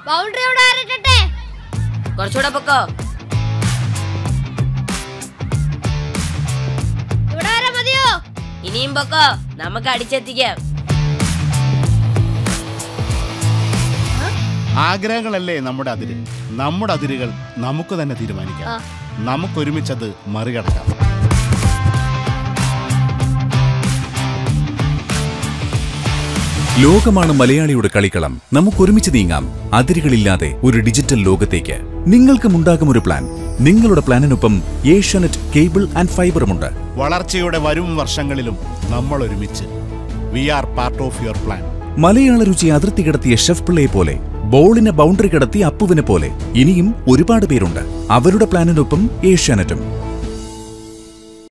Boundary ഇവിടെ ആരട്ടെ കുറച്ചുകൂടെ പൊക്കോ ഇവിടെ വരെ മതിയോ ഇനിയും പൊക്കോ നമുക്ക് അടിച്ചെത്തിക്കാം ആഗ്രഹങ്ങളല്ലേ നമ്മുടെ അതിര് നമ്മുടെ അതിരുകൾ നമുക്ക് തന്നെ തീരുമാനിക്കാം ആ. നമുക്കൊരുമിച്ചത് മറികടക്കാം ലോകമാണ് മലയാളിയുടെ കളിക്കളം നമുക്കൊരുമിച്ച് നീങ്ങാം അതിരുകളില്ലാതെ ഒരു ഡിജിറ്റൽ ലോകത്തേക്ക് നിങ്ങൾക്കും ഉണ്ടാകും ഒരു പ്ലാൻ നിങ്ങളുടെ പ്ലാനിനൊപ്പം ഏഷ്യാനെറ്റ് കേബിൾ ആൻഡ് ഫൈബറുമുണ്ട് വളർച്ചയുടെ വരും വർഷങ്ങളിലും നമ്മൾ ഒരുമിച്ച് we are part of your plan Malayala രുചി അതിർത്തി കിടത്തിയ ഷെഫ് പിള്ളയെ പോലെ ബോളിന് ബൗണ്ടറി കിടത്തിയ അപ്പുവിനെ പോലെ ഇനിയും ഒരുപാട് പേരുണ്ട് അവരുടെ പ്ലാനിനൊപ്പം ഏഷ്യാനെറ്റും